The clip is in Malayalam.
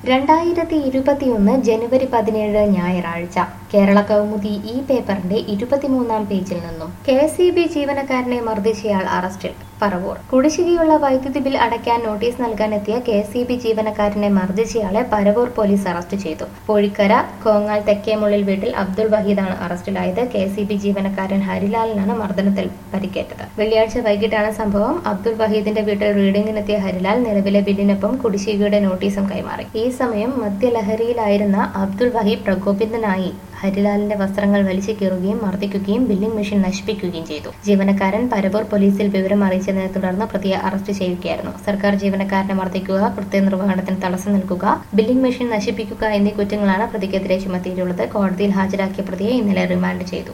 രണ്ടായിരത്തി ഇരുപത്തിയൊന്ന് ജനുവരി പതിനേഴ് ഞായറാഴ്ച കേരള കൗമുദി ഈ പേപ്പറിന്റെ ഇരുപത്തിമൂന്നാം പേജിൽ നിന്നും കെ എസ് ഇ ബി ജീവനക്കാരനെ മർദ്ദിച്ചയാൾ അറസ്റ്റിൽ പറവൂർ കുടിശ്ശികയുള്ള വൈദ്യുതി ബിൽ അടയ്ക്കാൻ നോട്ടീസ് നൽകാനെത്തിയ കെ എസ് ഇ ബി ജീവനക്കാരനെ മർദ്ദിച്ചയാളെ പരവൂർ പോലീസ് അറസ്റ്റ് ചെയ്തു പൊഴിക്കര കോങ്ങാൽ തെക്കേമുള്ളിൽ വീട്ടിൽ അബ്ദുൾ വഹീദാണ് അറസ്റ്റിലായത് കെ എസ് ഇ ബി ജീവനക്കാരൻ ഹരിലാലിനാണ് മർദ്ദനത്തിൽ പരിക്കേറ്റത് വെള്ളിയാഴ്ച വൈകിട്ടാണ് സംഭവം അബ്ദുൾ വഹീദിന്റെ വീട്ടിൽ റീഡിംഗിനെത്തിയ ഹരിലാൽ നിലവിലെ ബില്ലിനൊപ്പം കുടിശ്ശികയുടെ നോട്ടീസും കൈമാറി ഈ സമയം മദ്യലഹരിയിലായിരുന്ന അബ്ദുൾ വഹീദ് പ്രകോപിതനായി ഹരിലാലിന്റെ വസ്ത്രങ്ങൾ വലിച്ചു കീറുകയും മർദ്ദിക്കുകയും ബില്ലിംഗ് മെഷീൻ നശിപ്പിക്കുകയും ചെയ്തു ജീവനക്കാരൻ പരവൂർ പോലീസിൽ വിവരം അറിയിച്ചതിനെ തുടർന്ന് പ്രതിയെ അറസ്റ്റ് ചെയ്യുകയായിരുന്നു സർക്കാർ ജീവനക്കാരനെ മർദ്ദിക്കുക കൃത്യനിർവഹണത്തിന് തടസ്സം നൽകുക ബില്ലിംഗ് മെഷീൻ നശിപ്പിക്കുക എന്നീ കുറ്റങ്ങളാണ് പ്രതിക്കെതിരെ ചുമത്തിയിട്ടുള്ളത് കോടതിയിൽ ഹാജരാക്കിയ പ്രതിയെ ഇന്നലെ റിമാൻഡ് ചെയ്തു